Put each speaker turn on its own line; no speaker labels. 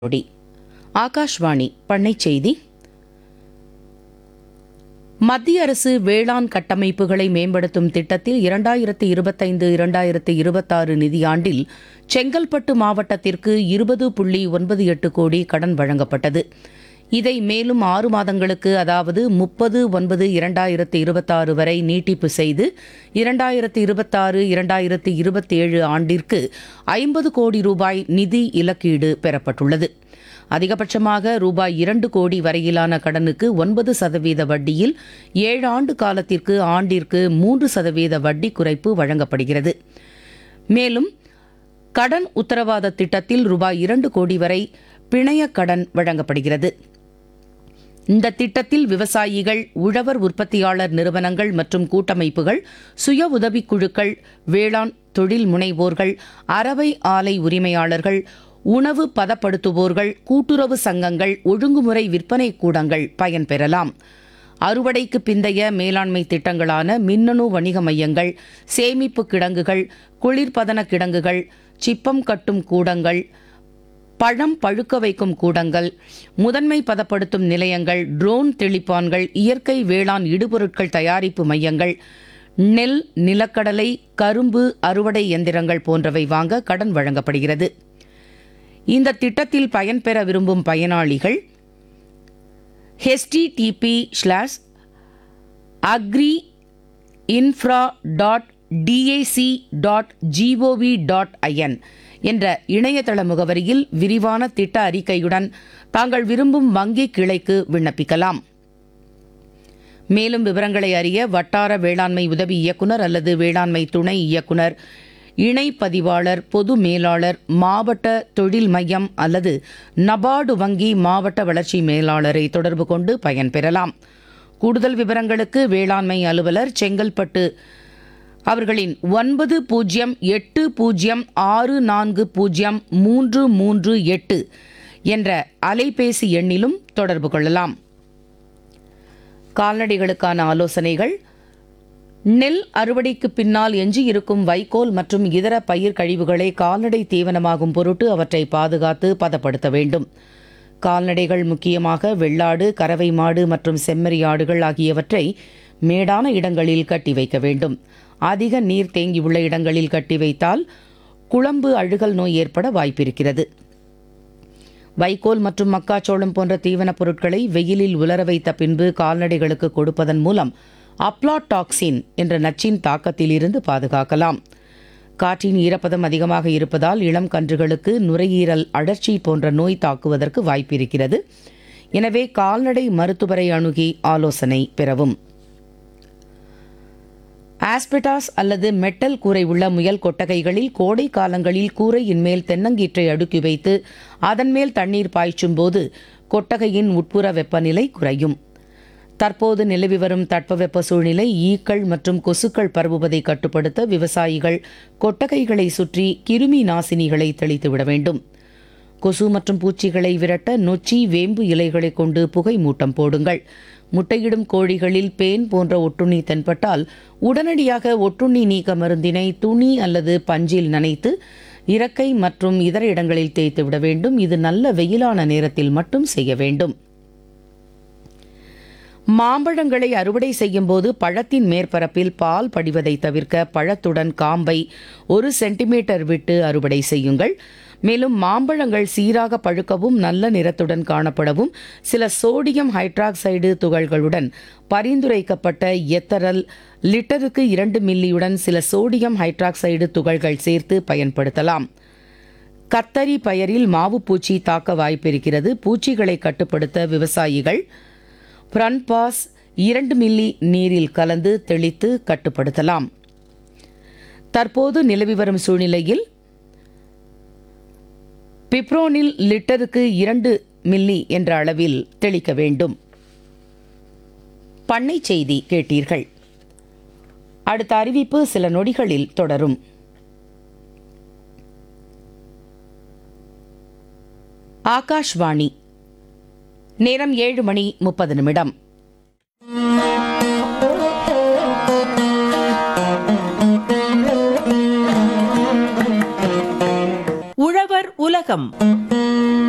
நொடி ஆகாஷ்வாணி பண்ணைச் செய்தி மத்திய அரசு வேளாண் கட்டமைப்புகளை மேம்படுத்தும் திட்டத்தில் இரண்டாயிரத்து இருபத்தைந்து இரண்டாயிரத்து இருபத்தாறு நிதியாண்டில் செங்கல்பட்டு மாவட்டத்திற்கு இருபது புள்ளி ஒன்பது எட்டு கோடி கடன் வழங்கப்பட்டது இதை மேலும் ஆறு மாதங்களுக்கு அதாவது முப்பது ஒன்பது இரண்டாயிரத்து இருபத்தாறு வரை நீட்டிப்பு செய்து இரண்டாயிரத்து இருபத்தாறு இரண்டாயிரத்து இருபத்தேழு ஆண்டிற்கு ஐம்பது கோடி ரூபாய் நிதி இலக்கீடு பெறப்பட்டுள்ளது அதிகபட்சமாக ரூபாய் இரண்டு கோடி வரையிலான கடனுக்கு ஒன்பது சதவீத வட்டியில் ஏழு ஆண்டு காலத்திற்கு ஆண்டிற்கு மூன்று சதவீத வட்டி குறைப்பு வழங்கப்படுகிறது மேலும் கடன் உத்தரவாத திட்டத்தில் ரூபாய் இரண்டு கோடி வரை பிணைய கடன் வழங்கப்படுகிறது இந்த திட்டத்தில் விவசாயிகள் உழவர் உற்பத்தியாளர் நிறுவனங்கள் மற்றும் கூட்டமைப்புகள் சுய உதவிக் குழுக்கள் வேளாண் தொழில் முனைவோர்கள் அரவை ஆலை உரிமையாளர்கள் உணவு பதப்படுத்துவோர்கள் கூட்டுறவு சங்கங்கள் ஒழுங்குமுறை விற்பனை கூடங்கள் பயன்பெறலாம் அறுவடைக்கு பிந்தைய மேலாண்மை திட்டங்களான மின்னணு வணிக மையங்கள் சேமிப்பு கிடங்குகள் குளிர்பதன கிடங்குகள் சிப்பம் கட்டும் கூடங்கள் பழம் பழுக்க வைக்கும் கூடங்கள் முதன்மை பதப்படுத்தும் நிலையங்கள் ட்ரோன் தெளிப்பான்கள் இயற்கை வேளாண் இடுபொருட்கள் தயாரிப்பு மையங்கள் நெல் நிலக்கடலை கரும்பு அறுவடை எந்திரங்கள் போன்றவை வாங்க கடன் வழங்கப்படுகிறது இந்த திட்டத்தில் பயன்பெற விரும்பும் பயனாளிகள் HTTP slash agri infra dot DAC dot gov dot in என்ற இணையதள முகவரியில் விரிவான திட்ட அறிக்கையுடன் தாங்கள் விரும்பும் வங்கி கிளைக்கு விண்ணப்பிக்கலாம் மேலும் விவரங்களை அறிய வட்டார வேளாண்மை உதவி இயக்குனர் அல்லது வேளாண்மை துணை இயக்குனர் இணை பதிவாளர் பொது மேலாளர் மாவட்ட தொழில் மையம் அல்லது நபார்டு வங்கி மாவட்ட வளர்ச்சி மேலாளரை தொடர்பு கொண்டு பயன்பெறலாம் கூடுதல் விவரங்களுக்கு வேளாண்மை அலுவலர் செங்கல்பட்டு அவர்களின் ஒன்பது பூஜ்ஜியம் எட்டு பூஜ்ஜியம் ஆறு நான்கு பூஜ்ஜியம் மூன்று மூன்று எட்டு என்ற அலைபேசி எண்ணிலும் தொடர்பு கொள்ளலாம் கால்நடைகளுக்கான ஆலோசனைகள் நெல் அறுவடைக்கு பின்னால் எஞ்சியிருக்கும் வைக்கோல் மற்றும் இதர பயிர் கழிவுகளை கால்நடை தீவனமாகும் பொருட்டு அவற்றை பாதுகாத்து பதப்படுத்த வேண்டும் கால்நடைகள் முக்கியமாக வெள்ளாடு கறவை மாடு மற்றும் செம்மறி ஆடுகள் ஆகியவற்றை மேடான இடங்களில் கட்டி வைக்க வேண்டும் அதிக நீர் தேங்கியுள்ள இடங்களில் கட்டி வைத்தால் குழம்பு அழுகல் நோய் ஏற்பட வாய்ப்பிருக்கிறது வைக்கோல் மற்றும் மக்காச்சோளம் போன்ற தீவனப் பொருட்களை வெயிலில் உலர வைத்த பின்பு கால்நடைகளுக்கு கொடுப்பதன் மூலம் அப்ளாடாக்சின் என்ற நச்சின் தாக்கத்தில் இருந்து பாதுகாக்கலாம் காற்றின் ஈரப்பதம் அதிகமாக இருப்பதால் இளம் கன்றுகளுக்கு நுரையீரல் அழற்சி போன்ற நோய் தாக்குவதற்கு வாய்ப்பிருக்கிறது எனவே கால்நடை மருத்துவரை அணுகி ஆலோசனை பெறவும் ஆஸ்பெட்டாஸ் அல்லது மெட்டல் கூரை உள்ள முயல் கொட்டகைகளில் கோடை காலங்களில் கூரையின் மேல் தென்னங்கீற்றை அடுக்கி வைத்து அதன் மேல் தண்ணீர் பாய்ச்சும் போது கொட்டகையின் உட்புற வெப்பநிலை குறையும் தற்போது நிலவி வரும் தட்பவெப்ப சூழ்நிலை ஈக்கள் மற்றும் கொசுக்கள் பரவுவதை கட்டுப்படுத்த விவசாயிகள் கொட்டகைகளை சுற்றி கிருமி நாசினிகளை தெளித்துவிட வேண்டும் கொசு மற்றும் பூச்சிகளை விரட்ட நொச்சி வேம்பு இலைகளை கொண்டு புகை மூட்டம் போடுங்கள் முட்டையிடும் கோழிகளில் பேன் போன்ற ஒட்டுண்ணி தென்பட்டால் உடனடியாக ஒட்டுண்ணி நீக்க மருந்தினை துணி அல்லது பஞ்சில் நனைத்து இறக்கை மற்றும் இதர இடங்களில் தேய்த்து விட வேண்டும் இது நல்ல வெயிலான நேரத்தில் மட்டும் செய்ய வேண்டும் மாம்பழங்களை அறுவடை செய்யும் போது பழத்தின் மேற்பரப்பில் பால் படிவதை தவிர்க்க பழத்துடன் காம்பை ஒரு சென்டிமீட்டர் விட்டு அறுவடை செய்யுங்கள் மேலும் மாம்பழங்கள் சீராக பழுக்கவும் நல்ல நிறத்துடன் காணப்படவும் சில சோடியம் ஹைட்ராக்சைடு துகள்களுடன் பரிந்துரைக்கப்பட்ட எத்தரல் லிட்டருக்கு இரண்டு மில்லியுடன் சில சோடியம் ஹைட்ராக்சைடு துகள்கள் சேர்த்து பயன்படுத்தலாம் கத்தரி பயிரில் மாவு பூச்சி தாக்க வாய்ப்பிருக்கிறது பூச்சிகளை கட்டுப்படுத்த விவசாயிகள் பிரன்பாஸ் இரண்டு மில்லி நீரில் கலந்து தெளித்து கட்டுப்படுத்தலாம் தற்போது நிலவி வரும் சூழ்நிலையில் பிப்ரோனில் லிட்டருக்கு இரண்டு மில்லி என்ற அளவில் தெளிக்க வேண்டும் பண்ணை செய்தி கேட்டீர்கள் அடுத்த அறிவிப்பு சில நொடிகளில் தொடரும் ஆகாஷ்வாணி நேரம் ஏழு மணி முப்பது நிமிடம்
உழவர் உலகம்